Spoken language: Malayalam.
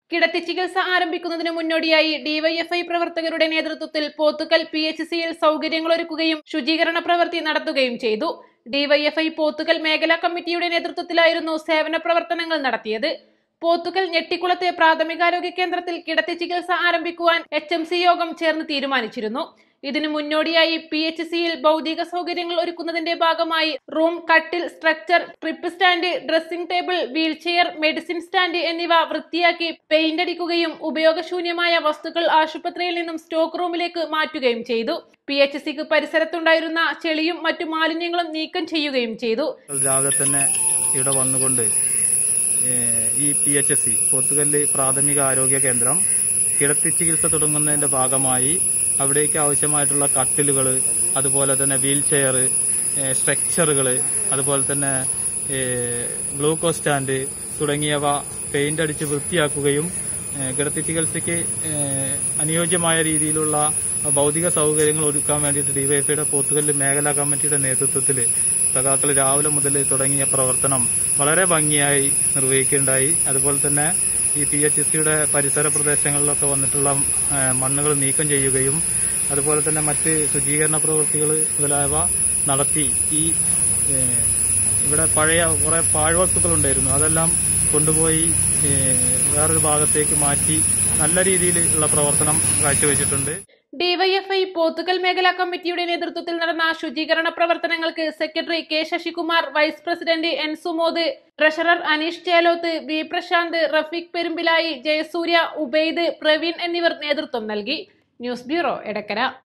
കിടത്തി ചികിത്സ ആരംഭിക്കുന്നതിന് മുന്നോടിയായി ഡിവൈഎഫ്ഐ പ്രവർത്തകരുടെ നേതൃത്വത്തിൽ പോത്തുകൽ പി എച്ച് സിയിൽ സൗകര്യങ്ങളൊരുക്കുകയും ശുചീകരണ പ്രവൃത്തി നടത്തുകയും ചെയ്തു ഡിവൈഎഫ്ഐ പോത്തുകൽ മേഖലാ കമ്മിറ്റിയുടെ നേതൃത്വത്തിലായിരുന്നു സേവന പ്രവർത്തനങ്ങൾ നടത്തിയത് പോത്തുകൽ ഞെട്ടിക്കുളത്തെ പ്രാഥമികാരോഗ്യ കേന്ദ്രത്തിൽ കിടത്തി ചികിത്സ ആരംഭിക്കുവാൻ എച്ച് എം സി യോഗം ചേർന്ന് തീരുമാനിച്ചിരുന്നു ഇതിനു മുന്നോടിയായി പി എച്ച് സിയിൽ ഭൗതിക സൗകര്യങ്ങൾ ഒരുക്കുന്നതിന്റെ ഭാഗമായി റൂം കട്ടിൽ structure drip stand dressing table wheelchair medicine stand എന്നിവ വൃത്തിയാക്കി പെയിന്റ് അടിക്കുകയും ഉപയോഗശൂന്യമായ വസ്തുക്കൾ ആശുപത്രിയിൽ നിന്നും സ്റ്റോക്ക് റൂമിലേക്ക് മാറ്റുകയും ചെയ്തു പി എച്ച് സിക്ക് പരിസരത്തുണ്ടായിരുന്ന ചെളിയും മറ്റു മാലിന്യങ്ങളും നീക്കം ചെയ്യുകയും ചെയ്തു രാവിലെ തന്നെ ഇവിടെ വന്നുകൊണ്ട് ഏഹ്, ഈ P H S C Pothukallu പ്രാഥമിക ആരോഗ്യ കേന്ദ്രം കിടത്തി ചികിത്സ തുടങ്ങുന്നതിന്റെ ഭാഗമായി അവിടേക്ക് ആവശ്യമായിട്ടുള്ള കട്ടിലുകൾ അതുപോലെ തന്നെ വീൽ ചെയർ സ്ട്രക്ചറുകൾ അതുപോലെ തന്നെ ഏഹ്, ഗ്ലൂക്കോസ് സ്റ്റാൻഡ് തുടങ്ങിയവ പെയിന്റ് അടിച്ച് വൃത്തിയാക്കുകയും ഏഹ്, കിടത്തി ചികിത്സയ്ക്ക് ഏഹ്, അനുയോജ്യമായ രീതിയിലുള്ള ഭൗതിക സൗകര്യങ്ങൾ ഒരുക്കാൻ വേണ്ടിയിട്ട് ഡിവൈഎഫ്ഐയുടെ പോത്തുകല്ല് മേഖലാ കമ്മിറ്റിയുടെ നേതൃത്വത്തിൽ സഖാക്കൾ രാവിലെ മുതൽ തുടങ്ങിയ പ്രവർത്തനം വളരെ ഭംഗിയായി നിർവഹിക്കുകയുണ്ടായി അതുപോലെ തന്നെ ഈ പി എച്ച് എസ് സിയുടെ പരിസര പ്രദേശങ്ങളിലൊക്കെ വന്നിട്ടുള്ള ഏഹ്, മണ്ണുകൾ നീക്കം ചെയ്യുകയും അതുപോലെ തന്നെ മറ്റ് ശുചീകരണ പ്രവൃത്തികൾ മുതലായവ നടത്തി ഈ ഏഹ്, ഇവിടെ പഴയ കുറെ പാഴ്വസ്തുക്കളുണ്ടായിരുന്നു അതെല്ലാം കൊണ്ടുപോയി ഏഹ്, വേറൊരു ഭാഗത്തേക്ക് മാറ്റി നല്ല രീതിയിലുള്ള പ്രവർത്തനം കാഴ്ചവെച്ചിട്ടുണ്ട് ഡിവൈഎഫ്ഐ പോത്തുകൽ മേഖലാ കമ്മിറ്റിയുടെ നേതൃത്വത്തിൽ നടന്ന ശുചീകരണ പ്രവർത്തനങ്ങൾക്ക് secretary K Sasikumar vice president N Sumod treasurer Aneesh Chelothu V Prashanth Rafeeq Perumpilayi Jayasurya Ubaid Praveen എന്നിവർ നേതൃത്വം നൽകി ന്യൂസ് ബ്യൂറോ എടക്കര